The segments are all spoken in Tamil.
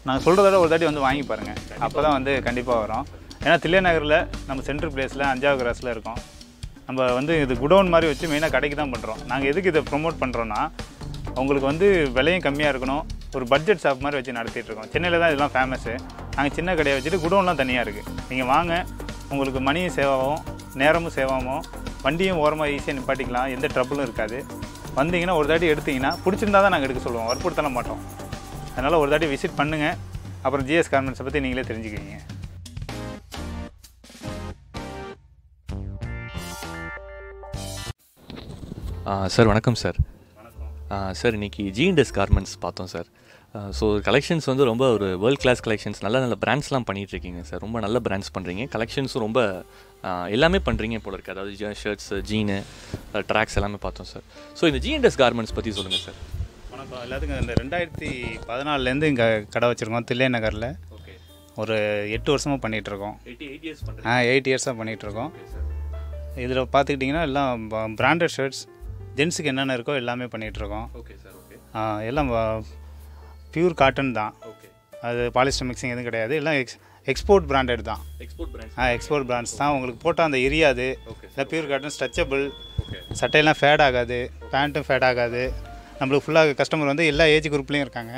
நான் சொல்கிறத ஒரு தாட்டி வந்து வாங்கி பாருங்கள் அப்போ தான் வந்து கண்டிப்பாக வரும் ஏன்னா தில்லை நகரில் நம்ம சென்ட்ரல் பிளேஸில் அஞ்சாவது கிராஸில் இருக்கோம் நம்ம வந்து இது குடோன் மாதிரி வச்சு மெயினாக கடைக்கு தான் பண்ணுறோம் நாங்கள் எதுக்கு இதை ப்ரொமோட் பண்ணுறோன்னா உங்களுக்கு வந்து விலையும் கம்மியாக இருக்கணும் ஒரு பட்ஜெட் ஷாப் மாதிரி வச்சு நடத்திட்டு இருக்கோம் சென்னையில் தான் இதெல்லாம் ஃபேமஸ்ஸு நாங்கள் சின்ன கடையை வச்சுட்டு குடோன்லாம் தனியாக இருக்குது நீங்கள் வாங்க உங்களுக்கு மணியும் சேவாகும் நேரமும் சேவாகும் வண்டியும் ஓரமாக ஈஸியாக நிப்பாட்டிக்கலாம் எந்த ட்ரபிளும் இருக்காது வந்தீங்கன்னா ஒரு தாட்டி எடுத்தீங்கன்னா பிடிச்சிருந்தா தான் நாங்கள் எடுக்க சொல்லுவோம் வற்புறுத்தல மாட்டோம் அதனால் ஒரு தாட்டி விசிட் பண்ணுங்கள் அப்புறம் ஜிஎஸ் கார்மெண்ட்ஸை பற்றி நீங்களே தெரிஞ்சுக்கிங்க சார் வணக்கம் சார் சார் இன்னைக்கு ஜிஎன்டெஸ் கார்மெண்ட்ஸ் பார்த்தோம் சார் ஸோ கலெக்ஷன்ஸ் வந்து ரொம்ப ஒரு வேர்ல்ட் கிளாஸ் கலெக்ஷன்ஸ் நல்ல நல்ல பிராண்ட்ஸ்லாம் பண்ணிட்டு இருக்கீங்க சார் ரொம்ப நல்ல பிராண்ட்ஸ் பண்ணுறீங்க கலெக்ஷன்ஸும் ரொம்ப ஆ, எல்லாமே பண்ணுறீங்க போல இருக்குது அதாவது ஷர்ட்ஸ் ஜீனு ட்ராக்ஸ் எல்லாமே பார்த்தோம் சார் ஸோ இந்த ஜிஎன்டெஸ் கார்மெண்ட்ஸ் பற்றி சொல்லுங்கள் சார் வணக்கம் எல்லாத்துக்கும் இந்த ரெண்டாயிரத்தி பதினாலேருந்து இங்கே கடை வச்சுருக்கோம் தில்லை நகரில் ஓகே ஒரு எட்டு வருஷமாக பண்ணிகிட்ருக்கோம் எயிட்டி எயிட் இயர்ஸ் பண்ணுறேன் ஆ எயிட் இயர்ஸாக பண்ணிகிட்ருக்கோம் இதில் பார்த்துக்கிட்டிங்கன்னா எல்லாம் பிராண்டட் ஷர்ட்ஸ் ஜென்ஸுக்கு என்னென்ன இருக்கோ எல்லாமே பண்ணிகிட்ருக்கோம் ஓகே சார் ஓகே எல்லாம் பியூர் காட்டன் தான் ஓகே அது பாலிஸ்டர் மிக்சிங் எதுவும் கிடையாது எல்லாம் எக்ஸ் எக்ஸ்போர்ட் பிராண்டட் தான் எக்ஸ்போர்ட் பிராண்ட்ஸ் ஆ எக்ஸ்போர்ட் பிராண்ட்ஸ் தான் உங்களுக்கு போட்டால் அந்த எரியாது ஓகே இல்லை பியூர் காட்டன் ஸ்ட்ரெச்சபிள் ஓகே சட்டையெல்லாம் ஃபேட் ஆகாது பேண்ட்டும் ஃபேட் ஆகாது நம்மளுக்கு ஃபுல்லாக கஸ்டமர் வந்து எல்லா ஏஜ் குரூப்லேயும் இருக்காங்க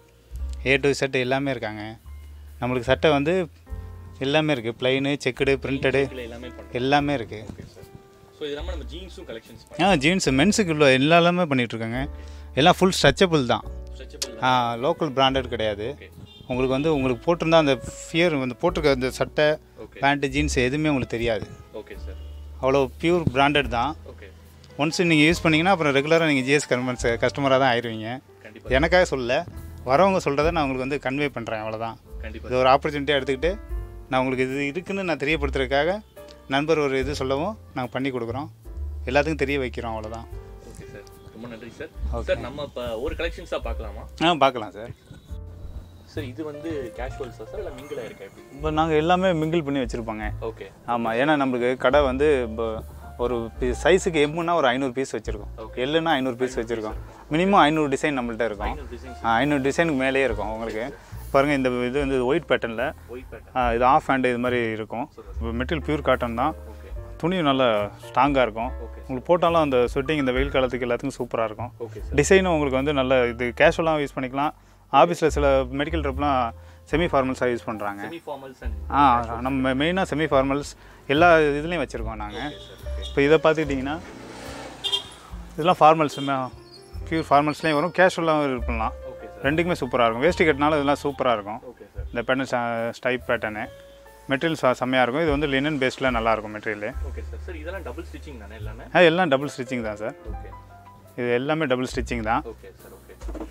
ஏ டு செட் எல்லாமே இருக்காங்க நம்மளுக்கு சட்டை வந்து எல்லாமே இருக்குது ப்ளைனு செக்குடு பிரிண்டடு எல்லாமே பண்ணுறோம் எல்லாமே இருக்குது ஓகே சார் ஸோ இது இல்லாமல் நம்ம ஜீன்ஸும் கலெக்ஷன்ஸ் ஆ ஜீன்ஸு மென்ஸுக்கு உள்ள எல்லாமே பண்ணிகிட்ருக்காங்க எல்லாம் ஃபுல் ஸ்ட்ரெச்சபிள் தான் ஸ்ட்ரெச்சபிள் ஆ லோக்கல் பிராண்டட் கிடையாது ஓகே உங்களுக்கு வந்து உங்களுக்கு போட்டிருந்தா அந்த ஃபியர் வந்து போட்டிருக்க அந்த சட்டை ஓகே பேண்ட்டு ஜீன்ஸ் எதுவுமே உங்களுக்கு தெரியாது ஓகே சார் அவ்வளோ பியூர் பிராண்டட் தான் ஓகே ஒன்ஸ் நீங்கள் யூஸ் பண்ணிங்கன்னா அப்புறம் ரெகுலராக நீங்கள் ஜிஎஸ் கஸ்டமர்ஸ் கஸ்டமராக தான் ஆயிடுவீங்க கண்டிப்பாக எனக்காக சொல்லல வரவங்க சொல்கிறத நான் உங்களுக்கு வந்து கன்வே பண்ணுறேன் அவ்வளோதான் கண்டிப்பாக இது ஒரு ஆப்பர்ச்சுனிட்டியாக எடுத்துக்கிட்டு நான் உங்களுக்கு இது இருக்குன்னு நான் தெரியப்படுத்துறதுக்காக நண்பர் ஒரு இது சொல்லவும் நாங்கள் பண்ணி கொடுக்குறோம் எல்லாத்துக்கும் தெரிய வைக்கிறோம் அவ்வளோதான் ஓகே சார் ரொம்ப நன்றி சார் Okay. சார் நம்ம இப்போ ஒரு கலெக்ஷன்ஸாக பார்க்கலாமா ஆ பார்க்கலாம் சார் சார் இது வந்து கேஷுவல்ஸா சார் இல்லை மிங்கிளாக இருக்கா எப்படி இப்போ நாங்கள் எல்லாமே மிங்கிள் பண்ணி வச்சுருப்போங்க ஓகே ஆமாம் ஏன்னா நம்மளுக்கு கடை வந்து இப்போ ஒரு சைஸுக்கு எம்முன்னா ஒரு ஐநூறு பீஸ் வச்சுருக்கோம் Okay. எல்லுன்னா ஐநூறு பீஸ் வச்சுருக்கோம் மினிமம் ஐநூறு டிசைன் நம்மள்ட்ட இருக்கும் ஐநூறு டிசைன்ஸ் ஆ, ஐநூறு டிசைனுக்கு மேலேயே இருக்கும் உங்களுக்கு பாருங்கள் இந்த இது வந்து ஒயிட் பேட்டர்னில் ஒயிட் பேட்டர்ன் இது ஆஃப் ஹேண்டு இது மாதிரி இருக்கும் மெட்டீரியல் பியூர் காட்டன் தான் ஓகே துணி நல்லா ஸ்ட்ராங்காக இருக்கும் ஓகே உங்களுக்கு போட்டாலும் அந்த ஸ்வெட்டிங் இந்த வெயில் காலத்துக்கு எல்லாத்துக்கும் சூப்பராக இருக்கும் ஓகே சார் டிசைனும் உங்களுக்கு வந்து நல்ல இது கேஷுவலாக யூஸ் பண்ணிக்கலாம் ஆஃபீஸில் சில மெடிக்கல் ட்ரிப்லாம் செமி ஃபார்மல்ஸாக யூஸ் பண்ணுறாங்க செமி ஃபார்மல்ஸ் அண்ட் ஆ நம்ம மெயினாக செமி ஃபார்மல்ஸ் எல்லா இதுலேயும் வச்சுருக்கோம் நாங்கள் இப்போ இதை பார்த்துக்கிட்டிங்கன்னா இதெல்லாம் ஃபார்மல்ஸ் பியூர் ஃபார்மல்ஸ்லேயும் வரும் கேஷுவலாகவும் இது பண்ணலாம் ஓகே சார் ரெண்டுக்குமே சூப்பராக இருக்கும் வேஷ்டி கட்டினாலும் இதெல்லாம் சூப்பராக இருக்கும் ஓகே சார் இந்த பேட்டர்ன் ஸ்டைப் பேட்டர்னு மெட்டீரியல் செம்மையாக இருக்கும் இது வந்து லினன் பேஸ்டில் நல்லாயிருக்கும் மெட்டீரியல் ஓகே சார் சார் இதெல்லாம் டபுள் ஸ்டிச்சிங் தானே எல்லாமே ஆ எல்லாம் டபுள் ஸ்டிச்சிங் தான் சார் ஓகே இது எல்லாமே டபுள் ஸ்டிச்சிங் தான் ஓகே சார் ஓகே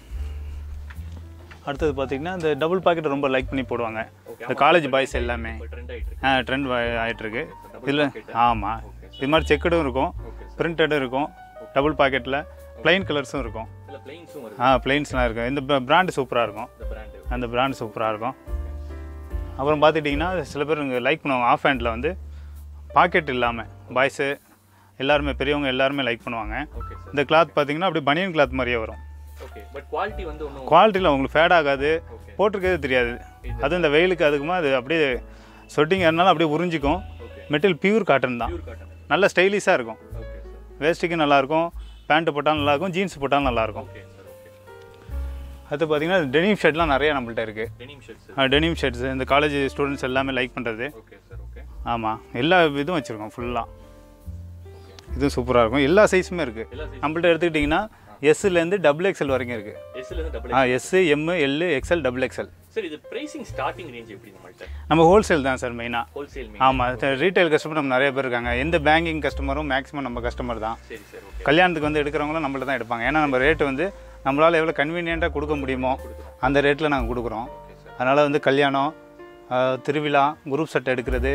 அடுத்தது பார்த்தீங்கன்னா இந்த டபுள் பாக்கெட் ரொம்ப லைக் பண்ணி போடுவாங்க ஓகே இந்த காலேஜ் பாய்ஸ் எல்லாமே இப்போ ட்ரெண்ட் ஆகிட்டு இருக்கு ஆ ட்ரெண்ட் ஆகிட்டுருக்கு double இதில் pocket. ஆமாம் இது மாதிரி செக்குடும் இருக்கும் ஓகே சார் பிரிண்டடும் இருக்கும் டபுள் பாக்கெட்டில் ப்ளைன் கலர்ஸும் இருக்கும் இல்லை பிளைன்ஸும் வருது ஆ பிளைன்ஸ்லாம் இருக்கும் இந்த பிராண்டு சூப்பராக இருக்கும் இந்த பிராண்டு அந்த பிராண்ட் சூப்பராக இருக்கும் அப்புறம் பார்த்துட்டிங்கன்னா சில பேர் இங்கே லைக் பண்ணுவாங்க ஆஃப் ஹேண்டில் வந்து பாக்கெட் இல்லாமல் பாய்ஸு எல்லாருமே பெரியவங்க எல்லாருமே லைக் பண்ணுவாங்க ஓகே சார் இந்த கிளாத் பார்த்தீங்கன்னா அப்படியே பனியன் கிளாத் மாதிரியே வரும் ஓகே பட் குவாலிட்டி வந்து ஒன்றும் குவாலிட்டியில் உங்களுக்கு ஃபேட் ஆகாது ஓகே போட்டிருக்கிறதே தெரியாது அதுவும் இந்த வெயிலுக்கு அதுக்குமா அது அப்படியே சொட்டிங் இருந்தாலும் அப்படியே உறிஞ்சிக்கும் ஓகே மெட்டீரியல் பியூர் காட்டன் தான் பியூர் காட்டன் நல்ல ஸ்டைலிஷாக இருக்கும் ஓகே சார் வேஸ்ட்டுக்கு நல்லாயிருக்கும் பேண்ட்டு போட்டாலும் நல்லாயிருக்கும் ஜீன்ஸ் போட்டாலும் நல்லாயிருக்கும் ஓகே சார் ஓகே அது பார்த்தீங்கன்னா டெனிம் ஷர்ட்லாம் நிறைய நம்மள்ட்ட இருக்குது டெனிம் ஷர்ட்ஸ் டெனிம் ஷர்ட்ஸ் இந்த காலேஜ் ஸ்டூடெண்ட்ஸ் எல்லாமே லைக் பண்ணுறது ஓகே சார் ஓகே ஆமாம் எல்லா இதுவும் வச்சுருக்கோம் ஃபுல்லாக இதுவும் சூப்பராக இருக்கும் எல்லா சைஸுமே இருக்குது எல்லா சைஸ் நம்மள்ட்ட எடுத்துக்கிட்டிங்கன்னா எஸ்லேருந்து டபுள் எக்ஸ்எல் வரைக்கும் இருக்குது எஸ்ல இருந்து டபுள் ஆ S M L XL double XL sir இது பிரைசிங் ஸ்டார்டிங் ரேஞ்ச் எப்படி நம்மள்ட்ட நம்ம ஹோல்சேல் தான் சார் மெயினாக ஹோல்சேல் மீ ஆமாம் ரீட்டைல் கஸ்டமர் நம்ம நிறைய பேர் இருக்காங்க எந்த பேங்கிங் கஸ்டமரும் மேக்ஸிமம் நம்ம கஸ்டமர் தான் சரி சார் ஓகே கல்யாணத்துக்கு வந்து எடுக்கிறவங்களும் நம்மள்ட்ட தான் எடுப்பாங்க ஏன்னா நம்ம ரேட்டு வந்து நம்மளால் எவ்வளோ கன்வீனியண்ட்டாக கொடுக்க முடியுமோ அந்த ரேட்டில் நாங்கள் கொடுக்குறோம் ஓகே சார் அதனால் வந்து கல்யாணம் ஆஹ், திருவிழா குரூப் செட் எடுக்கிறது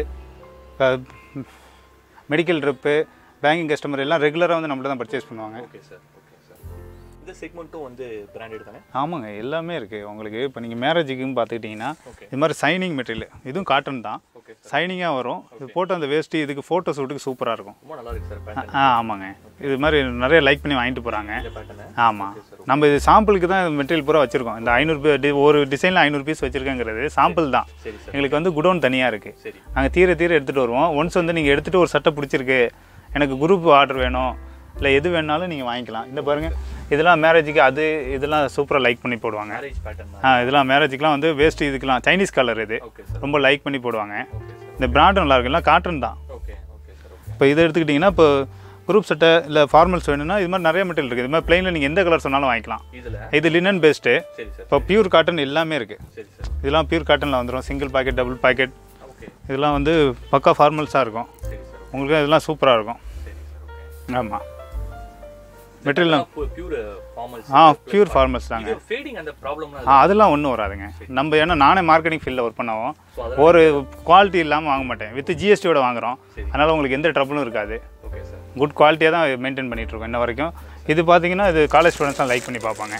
மெடிக்கல் ட்ரிப்பு பேங்கிங் கஸ்டமர் எல்லாம் ரெகுலராக வந்து நம்மள்ட்ட தான் பர்ச்சேஸ் பண்ணுவாங்க ஓகே சார் ஓகே சார் இந்த செக்மெண்ட்டும் வந்து பிராண்டட் தானே ஆமாங்க எல்லாமே இருக்குது உங்களுக்கு இப்போ நீங்கள் மேரேஜுக்குன்னு பார்த்துக்கிட்டிங்கன்னா ஓகே இது மாதிரி சைனிங் மெட்டீரியல் இதுவும் காட்டன் தான் ஓகே ஓகே சார் சைனிங்காக வரும் இது போட்டு அந்த வேஷ்டி இதுக்கு ஃபோட்டோ ஷூட்டுக்கு சூப்பராக இருக்கும் ரொம்ப நல்லா இருக்கு சார் பேட்டர்ன் ஆ ஆமாங்க இது மாதிரி நிறைய லைக் பண்ணி வாங்கிட்டு போகிறாங்க இந்த பேட்டர்னு ஆமாம் நம்ம இது சாம்பிளுக்கு தான் மெட்டீரியல் பூரா வச்சுருக்கோம் இந்த ஐநூறு டி ஒரு டிசைனில் ஐநூறு பீஸ் வச்சுருக்கேங்கிறது சாம்பிள் தான் சரி சார் எங்களுக்கு வந்து குடோன் தனியாக இருக்குது சரி நாங்கள் தீர தீர எடுத்துகிட்டு வருவோம் ஒன்ஸ் வந்து நீங்கள் எடுத்துகிட்டு ஒரு சட்டை பிடிச்சிருக்கு எனக்கு குரூப் ஆர்டர் வேணும் இல்லை எது வேணாலும் நீங்கள் வாங்கிக்கலாம் இந்த பாருங்கள் இதெல்லாம் மேரேஜுக்கு அது இதெல்லாம் சூப்பராக லைக் பண்ணி போடுவாங்க மேரேஜ் பேட்டர்ன் ஆ இதெல்லாம் மேரேஜுக்குலாம் வந்து வேஸ்ட் இதுக்கெலாம் சைனீஸ் கலர் இது ஓகே சார் ரொம்ப லைக் பண்ணி போடுவாங்க ஓகே சார் இந்த பிராண்டும் நல்லா இருக்கு எல்லாம் காட்டன் தான் ஓகே ஓகே சார் ஓகே இப்போ இதை எடுத்துக்கிட்டிங்கன்னா இப்போ குரூப் சட்டை இல்லை ஃபார்மல்ஸ் வேணும்னா இது மாதிரி நிறைய மெட்டீரியல் இருக்குது இது மாதிரி பிளைனில் நீங்கள் எந்த கலர் சொன்னாலும் வாங்கிக்கலாம் இதில் இது லினன் பேஸ்ட்டு சரி சார் இப்போ பியூர் காட்டன் எல்லாமே இருக்குது சரி சார் இதெல்லாம் பியூர் காட்டனில் வந்துடும் single pocket double pocket okay இதெல்லாம் வந்து பக்கா ஃபார்மல்ஸாக இருக்கும் சரி சார் உங்களுக்கு இதெல்லாம் சூப்பராக இருக்கும் சரி சார் ஓகே ஆமாம் மெட்டீரியல் பியூர் ஃபார்மல்ஸ் ஆ பியூர் ஃபார்மல்ஸ் தாங்க இது ஃபேடிங் அந்த ப்ராப்ளம்லாம் ஆ அதெல்லாம் ஒன்றும் வராதுங்க நம்ம ஏன்னா நானே மார்க்கெட்டிங் ஃபீல்டில் ஒர்க் பண்ணவும் ஸோ அதெல்லாம் ஒரு குவாலிட்டி இல்லாமல் வாங்க மாட்டேன் வித் ஜிஎஸ்டியோட வாங்குறோம் சரி. அதனால் உங்களுக்கு எந்த ட்ரபிளும் இருக்காது ஓகே சார் குட் குவாலிட்டியாக தான் மெயின்டைன் பண்ணிட்டு இருக்கோம் இன்ன வரைக்கும் இது பார்த்தீங்கன்னா இது காலேஜ் ஸ்டூடெண்ட்ஸ்லாம் லைக் பண்ணி பார்ப்பாங்க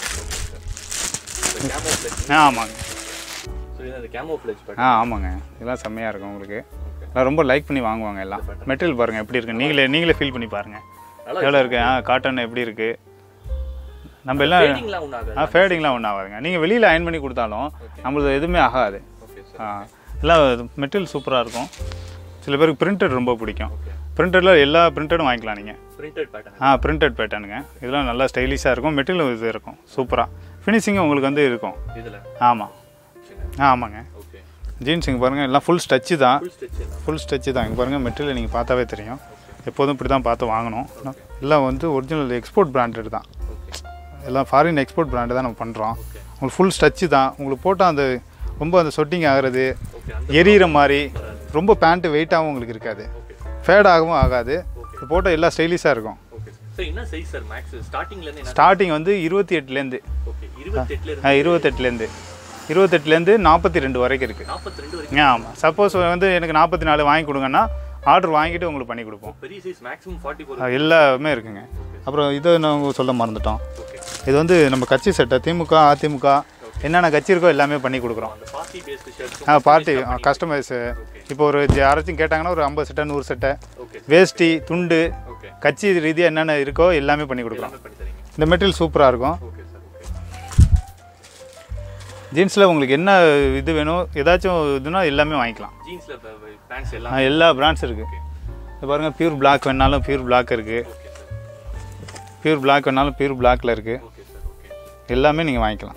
இந்த கேமோ ஃப்ளெக்ஸ் ஆ ஆமாங்க ஸோ இது அந்த கேமோ ஃப்ளெக்ஸ் ஆ பேட்டர்ன் ஆமாங்க இதெல்லாம் செம்மையாக இருக்கும் உங்களுக்கு ஓகே எல்லாம் ரொம்ப லைக் பண்ணி வாங்குவாங்க எல்லாம் மெட்டீரியல் பாருங்கள் எப்படி இருக்கு நீங்களே நீங்களே ஃபீல் பண்ணி பாருங்கள் நல்லா எவ்வளோ இருக்கு ஆ காட்டன் எப்படி இருக்குது நம்ம எல்லாம் ஃபேடிங்லாம் ஒன்றும் ஆகாது ஆ ஃபேடிங்லாம் ஒன்றும் ஆகாதுங்க நீங்கள் வெளியில் அயன் பண்ணி கொடுத்தாலும் நம்மளுக்கு எதுவுமே ஆகாது ஓகே ஆ சார் எல்லாம் மெட்டீரியல் சூப்பராக இருக்கும் சில பேருக்கு பிரிண்டட் ரொம்ப பிடிக்கும் ஓகே பிரிண்டடில் எல்லா பிரிண்டடும் வாங்கிக்கலாம் நீங்கள் பிரிண்டட் பேட்டர்ன் ஆ பிரிண்டட் பேட்டர்னுங்க இதெல்லாம் நல்லா ஸ்டைலிஷாக இருக்கும் மெட்டீரியல் இது இருக்கும் சூப்பராக ஃபினிஷிங்கும் உங்களுக்கு வந்து இருக்கும் இதில் ஆமாம் ஆ ஆமாங்க ஓகே ஜீன்ஸ் இங்கே பாருங்கள் எல்லாம் ஃபுல் ஸ்டச்சு தான் ஃபுல் ஸ்டிச் எல்லாம் ஃபுல் ஸ்டச்சு தான் இங்கே பாருங்கள் மெட்டீரியல் நீங்கள் பார்த்தாவே தெரியும் எப்போதும் இப்படி தான் பார்த்து வாங்கணும் எல்லாம் வந்து ஒரிஜினல் எக்ஸ்போர்ட் பிராண்டட் தான் ஓகே எல்லாம் ஃபாரின் எக்ஸ்போர்ட் பிராண்டு தான் நம்ம பண்ணுறோம் ஓகே உங்களுக்கு ஃபுல் ஸ்டச்சு தான் உங்களுக்கு போட்டால் அந்த ரொம்ப அந்த சொட்டிங் ஆகிறது ஓகே அந்த எரியிற மாதிரி ரொம்ப பேண்ட்டு வெயிட்டாகவும் உங்களுக்கு இருக்காது ஓகே ஃபேட் ஆகவும் ஆகாது இது போட்டால் எல்லாம் ஸ்டைலிஷாக இருக்கும் ஓகே சார் என்ன சைஸ் சார் மேக்ஸ் ஸ்டார்டிங்லேருந்து என்ன ஸ்டார்டிங் வந்து இருபத்தி எட்டுலேருந்து ஓகே இருபத்தெட்டுல இருந்து இருபத்தெட்டுலேருந்து இருபத்தெட்டுலேருந்து நாற்பத்தி ரெண்டு வரைக்கும் இருக்குது நாற்பத்தி ரெண்டு வரைக்கும் ஆமாம் சப்போஸ் வந்து எனக்கு நாற்பத்தி நாலு வாங்கி கொடுங்கன்னா ஆர்டர் வாங்கிட்டு உங்களுக்கு பண்ணி கொடுப்போம் பெரிய சைஸ் மேக்ஸிமம் ஃபார்ட்டி ஃபோர் அது எல்லாமே இருக்குங்க அப்புறம் இதை நாங்கள் சொல்ல மறந்துட்டோம் ஓகே இது வந்து நம்ம கட்சி சட்டை திமுக அதிமுக என்னென்ன கட்சி இருக்கோ எல்லாமே பண்ணி கொடுக்குறோம் அந்த பார்ட்டி பேஸ்டு ஷர்ட்ஸ் ஆ பார்ட்டி கஸ்டமைஸு இப்போ ஒரு ஜ- யாராச்சும் கேட்டாங்கன்னா ஒரு ஐம்பது சட்டை நூறு சட்டை ஓகே வேஷ்டி துண்டு ஓகே கட்சி ரீதியாக என்னென்ன இருக்கோ எல்லாமே பண்ணி கொடுக்குறோம் எல்லாமே பண்ணி தரீங்க இந்த மெட்டீரியல் சூப்பராக இருக்கும் ஓகே சார் ஓகே ஜீன்ஸில் உங்களுக்கு என்ன இது வேணும் ஏதாச்சும் இதுனா எல்லாமே வாங்கிக்கலாம் ஜீன்ஸ்ல பேண்ட்ஸ் ஆ, எல்லாம் எல்லா பிராண்ட்ஸ் இருக்குது இது பாருங்கள் பியூர் பிளாக் வேணாலும் பியூர் பிளாக் இருக்குது ஓகே சார் பியூர் பிளாக் வேணாலும் பியூர் பிளாக்ல இருக்குது ஓகே சார் ஓகே எல்லாமே நீங்கள் வாங்கிக்கலாம்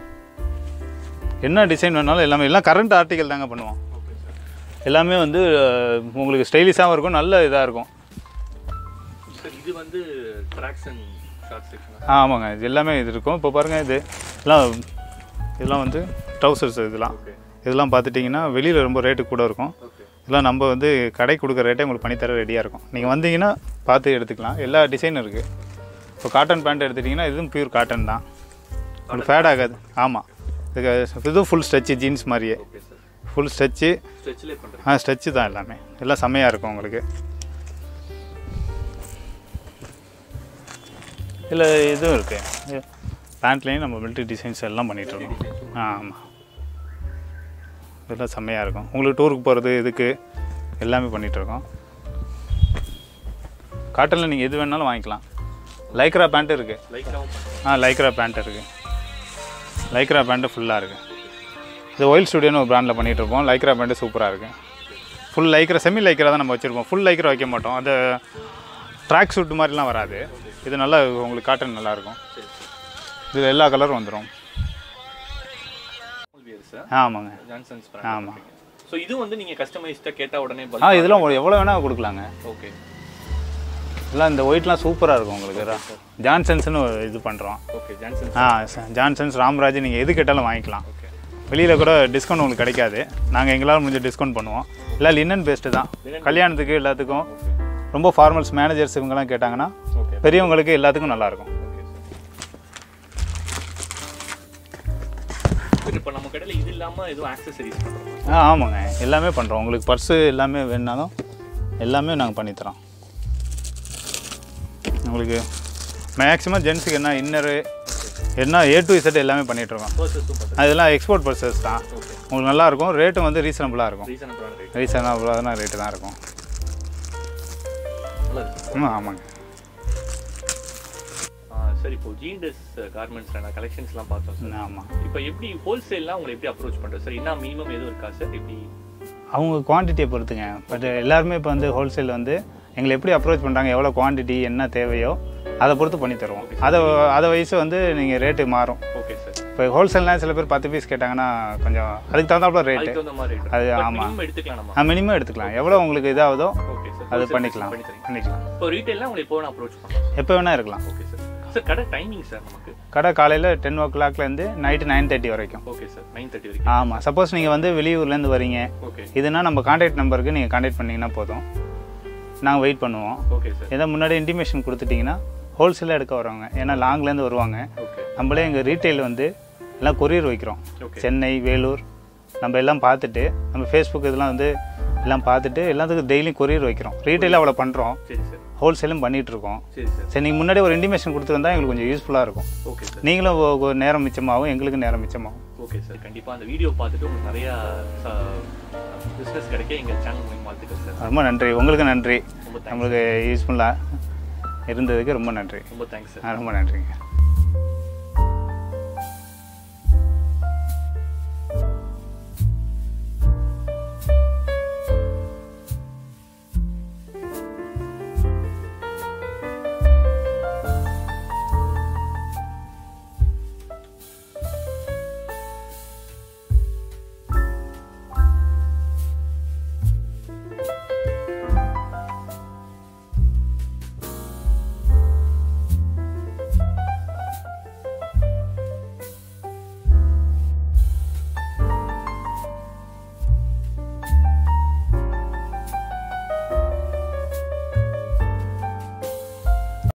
என்ன டிசைன் வேணாலும் எல்லாமே எல்லாம் கரண்ட் ஆர்டிக்கல் தாங்க பண்ணுவோம் ஓகே சார் எல்லாமே வந்து அஹ், உங்களுக்கு ஸ்டைலிஷாகவும் இருக்கும் நல்ல இதாக இருக்கும் சார் இது வந்து ட்ராக்ஸ் அண்ட் ஷார்ட் செக்ஷன் ஆ, ஆமாங்க இது எல்லாமே இது இருக்கும் இப்போ பாருங்கள் இது எல்லாம் இதெல்லாம் வந்து ட்ரௌசர்ஸ் இதெல்லாம் ஓகே இதெல்லாம் பார்த்துட்டிங்கன்னா வெளியில் ரொம்ப ரேட்டு கூட இருக்கும் ஓகே இதெல்லாம் நம்ம வந்து கடை கொடுக்குற ரேட்டே உங்களுக்கு பண்ணித்தர ரெடியாக இருக்கும் நீங்கள் வந்தீங்கன்னா பார்த்து எடுத்துக்கலாம் எல்லா டிசைனும் இருக்குது இப்போ காட்டன் பேண்ட் எடுத்துட்டிங்கன்னா இதுவும் பியூர் காட்டன் தான் உங்களுக்கு ஃபேட் ஆகாது ஆமாம் இது இதுவும் ஃபுல் ஸ்ட்ரெச்சு ஜீன்ஸ் மாதிரியே ஓகே சார் ஃபுல் ஸ்ட்ரெச்சு ஸ்ட்ரெச்லேயே பண்ணுறேன் ஆ ஸ்ட்ரெச்சு தான் எல்லாமே எல்லாம் செம்மையாக இருக்கும் உங்களுக்கு இதில் இதுவும் இருக்குது பேண்ட்லேயும் நம்ம மிலிட்ரி டிசைன்ஸ் எல்லாம் பண்ணிகிட்டு இருக்கோம் ஆ ஆமாம் இதெல்லாம் செம்மையாக இருக்கும் உங்களுக்கு டூருக்கு போகிறது இதுக்கு எல்லாமே பண்ணிகிட்டு இருக்கோம் காட்டனில் நீங்கள் எது வேணாலும் வாங்கிக்கலாம் லைக்ரா பேண்ட்டு இருக்குது லைட்டாகவும் பண்ணுறேன் ஆ லைக்ரா பேண்ட் இருக்குது லைக்ரா பேண்ட்டு ஃபுல்லாக இருக்குது இது ஒயில் ஸ்டுடியோன்னு ஒரு பிராண்டில் பண்ணிகிட்டு இருப்போம் லைக்ரா பேண்ட்டு சூப்பராக இருக்குது ஃபுல் லைக்ரா செமி லைக்ரா தான் நம்ம வச்சுருப்போம் ஃபுல் லைக்ரா வைக்க மாட்டோம் அந்த ட்ராக் சூட் மாதிரிலாம் வராது இது நல்லா உங்களுக்கு காட்டன் நல்லாயிருக்கும் சரி சார் இதில் எல்லா கலரும் வந்துடும் வியர் சார் ஆமாங்க ஜான்சன்ஸ் ஆமாம் ஸோ இது வந்து நீங்கள் கஸ்டமைஸ்டாக கேட்டால் உடனே ஆ இதெல்லாம் எவ்வளோ வேணால் கொடுக்கலாங்க ஓகே இதெல்லாம் இந்த ஒயிட்லாம் சூப்பராக இருக்கும் உங்களுக்கு ஜான்சன்ஸ்னு ஒரு இது பண்ணுறோம் ஓகே ஜான்சன்ஸ் ஆ ச- ஜான்சன்ஸ் ராம்ராஜ் நீங்கள் எது கேட்டாலும் வாங்கிக்கலாம் ஓகே வெளியில் கூட டிஸ்கவுண்ட் உங்களுக்கு கிடைக்காது நாங்கள் எங்களால் முடிஞ்ச டிஸ்கவுண்ட் பண்ணுவோம் எல்லாம் லினன் பேஸ்ட்டு தான் கல்யாணத்துக்கு எல்லாத்துக்கும் ஓகே ரொம்ப ஃபார்மல்ஸ் மேனேஜர்ஸ் இவங்கெல்லாம் கேட்டாங்கன்னா ஓகே பெரியவங்களுக்கு எல்லாத்துக்கும் நல்லாயிருக்கும் ஓகே சார் இப்போ நம்ம கடையில் இது இல்லாமல் எதுவும் ஆக்சசரிஸ் பண்ணுறோம் ஆ ஆமாங்க எல்லாமே பண்ணுறோம் உங்களுக்கு பர்ஸு எல்லாமே வேணுனாலும் எல்லாமே நாங்கள் பண்ணித்தரோம் உங்களுக்கு மேக்ஸிமம் ஜென்ஸுக்கு என்ன இன்னரு என்ன ஏ டு இசட் எல்லாமே பண்ணிகிட்ருக்கோம் பர்சஸும் பண்ணுறோம் அதெல்லாம் எக்ஸ்போர்ட் பர்சஸ் தான் ஓகே உங்களுக்கு நல்லா இருக்கும் ரேட்டும் வந்து ரீசனபுளாக இருக்கும் ரீசனபிளான ரேட் ரீசனபுளான ரேட்டு தான் இருக்கும் நல்லா இருக்கு ம் ஆமாங்க ஆ, சார் இப்போ ஜீண்டஸ் கார்மெண்ட்ஸில் நான் கலெக்ஷன்ஸ்லாம் பார்த்தோம் சார் ஆமாம் இப்போ எப்படி ஹோல்சேல்லாம் உங்களை எப்படி அப்ரோச் பண்ணுறது சார் என்ன மினிமம் எதுவும் இருக்கா சார் எப்படி அவங்க குவான்டிட்டியை பொறுத்துங்க பட் எல்லாருமே இப்போ வந்து ஹோல்சேல் வந்து எங்களை எப்படி அப்ரோச் பண்ணுறாங்க எவ்வளோ குவான்டிட்டி என்ன தேவையோ அதை பொறுத்து பண்ணி தருவோம் அதை அதை வயசு வந்து நீங்கள் ரேட்டு மாறும் ஓகே சார் இப்போ ஹோல்சேல்னால் சில பேர் பத்து பீஸ் கேட்டாங்கன்னா கொஞ்சம் அதுக்கு தகுந்தாப்புல ரேட்டு அதுக்கு தகுந்த மாதிரி rate. அது But ஆமா. minimum எடுத்துக்கலாம் நம்ம மினிமம் எடுத்துக்கலாம் எவ்வளோ உங்களுக்கு இதாகுதோ ஓகே சார் அது பண்ணிக்கலாம் பண்ணி தரீங்க பண்ணிக்கலாம் இப்போ ரீட்டைல்லாம் உங்களை எப்போ வேணா அப்ரோச் பண்ணலாம் எப்போ வேணால் இருக்கலாம் ஓகே சார் சார் கடை டைமிங் சார் நமக்கு கடை காலையில் டென் ஓ கிளாக்லேருந்து நைட்டு நைன் தேர்ட்டி வரைக்கும் ஓகே சார் நைன் தேர்ட்டி வரைக்கும் ஆமாம் சப்போஸ் நீங்கள் வந்து வெளியூர்லேருந்து வரீங்க ஓகே இதுனா நம்ம கான்டாக்ட் நம்பருக்கு நீங்கள் கான்டாக்ட் பண்ணிங்கன்னா போதும் நாங்கள் வெயிட் பண்ணுவோம் ஓகே சார் ஏதோ முன்னாடி இன்டிமேஷன் கொடுத்துட்டிங்கன்னா ஹோல்சேலாக எடுக்க வரவங்க ஏன்னா லாங்லேருந்து வருவாங்க ஓகே நம்மளே எங்கள் ரீட்டைல் வந்து எல்லாம் கொரியர் வைக்கிறோம் ஓகே சென்னை வேலூர் நம்ம எல்லாம் பார்த்துட்டு நம்ம ஃபேஸ்புக் இதெல்லாம் வந்து எல்லாம் பார்த்துட்டு எல்லாத்துக்கும் டெய்லியும் கொரியர் வைக்கிறோம் ரீட்டைலில் அவ்வளோ பண்ணுறோம் சரி சார் ஹோல்சேலும் பண்ணிகிட்டு இருக்கோம் சரி சார் சரி நீங்கள் முன்னாடி ஒரு இன்டிமேஷன் கொடுத்துருந்தா எங்களுக்கு கொஞ்சம் யூஸ்ஃபுல்லாக இருக்கும் ஓகே சார் நீங்களும் ஒ- ஒரு நேரம் மிச்சமாகும் எங்களுக்கு நேரம் மிச்சமாகும் ஓகே சார் கண்டிப்பாக அந்த வீடியோ பார்த்துட்டு உங்களுக்கு நிறையா பிஸ்னஸ் கிடைக்க எங்கள் சேனல் மூலியமாக வாழ்த்துக்கள் சார் ரொம்ப நன்றி உங்களுக்கு நன்றி ரொம்ப தேங்க்ஸ் நம்மளுக்கு யூஸ்ஃபுல்லாக இருந்ததுக்கு ரொம்ப நன்றி ரொம்ப தேங்க்ஸ் சார் ஆ, ரொம்ப நன்றிங்க